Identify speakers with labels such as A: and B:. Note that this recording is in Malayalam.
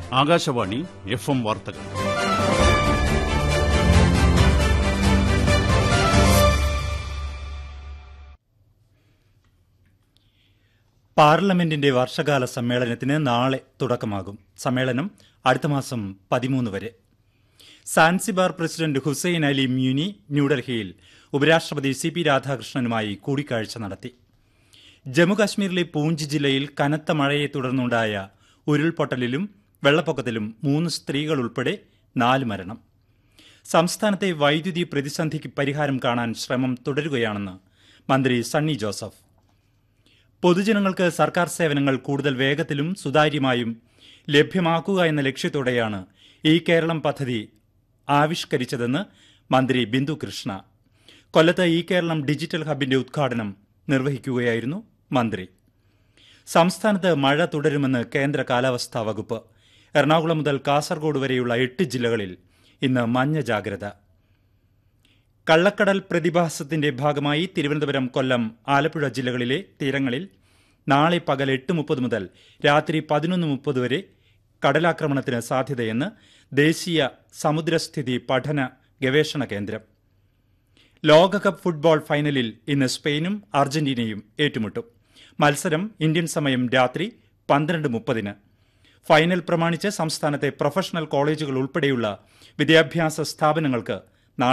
A: ആകാശവാണി എഫ് എം വാർത്തകൾ
B: പാർലമെന്റിന്റെ വർഷകാല സമ്മേളനത്തിന് നാളെ തുടക്കമാകും സമ്മേളനം അടുത്ത മാസം പതിമൂന്ന് വരെ Zanzibar president Hussain Ali Mwinyi ന്യൂഡൽഹിയിൽ ഉപരാഷ്ട്രപതി സി പി രാധാകൃഷ്ണനുമായി കൂടിക്കാഴ്ച നടത്തി ജമ്മുകാശ്മീരിലെ പൂഞ്ച് ജില്ലയിൽ കനത്ത മഴയെ തുടർന്നുണ്ടായ ഉരുൾപൊട്ടലിലും വെള്ളപ്പൊക്കത്തിലും മൂന്ന് സ്ത്രീകൾ ഉൾപ്പെടെ നാല് മരണം സംസ്ഥാനത്തെ വൈദ്യുതി പ്രതിസന്ധിക്ക് പരിഹാരം കാണാൻ ശ്രമം തുടരുകയാണെന്ന് മന്ത്രി സണ്ണി ജോസഫ് പൊതുജനങ്ങൾക്ക് സർക്കാർ സേവനങ്ങൾ കൂടുതൽ വേഗത്തിലും സുതാര്യമായും ലഭ്യമാക്കുക എന്ന ലക്ഷ്യത്തോടെയാണ് ഈ കേരളം പദ്ധതി ആവിഷ്കരിച്ചതെന്ന് മന്ത്രി ബിന്ദു കൃഷ്ണ കൊല്ലത്ത് ഈ കേരളം ഡിജിറ്റൽ ഹബിന്റെ ഉദ്ഘാടനം നിർവഹിക്കുകയായിരുന്നു മന്ത്രി സംസ്ഥാനത്ത് മഴ തുടരുമെന്ന് കേന്ദ്ര കാലാവസ്ഥാ വകുപ്പ് എറണാകുളം മുതൽ കാസർഗോഡ് വരെയുള്ള എട്ട് ജില്ലകളിൽ ഇന്ന് മഞ്ഞ ജാഗ്രത കള്ളക്കടൽ പ്രതിഭാസത്തിന്റെ ഭാഗമായി തിരുവനന്തപുരം കൊല്ലം ആലപ്പുഴ ജില്ലകളിലെ തീരങ്ങളിൽ നാളെ പകൽ എട്ട് മുപ്പത് മുതൽ രാത്രി പതിനൊന്ന് മുപ്പത് വരെ കടലാക്രമണത്തിന് സാധ്യതയെന്ന് ദേശീയ സമുദ്രസ്ഥിതി പഠന ഗവേഷണ കേന്ദ്രം ലോകകപ്പ് ഫുട്ബോൾ ഫൈനലിൽ ഇന്ന് സ്പെയിനും അർജന്റീനയും ഏറ്റുമുട്ടും മത്സരം ഇന്ത്യൻ സമയം രാത്രി പന്ത്രണ്ട് മുപ്പതിന് ഫൈനൽ പ്രമാണിച്ച് സംസ്ഥാനത്തെ പ്രൊഫഷണൽ കോളേജുകൾ ഉൾപ്പെടെയുള്ള വിദ്യാഭ്യാസ സ്ഥാപനങ്ങൾക്ക്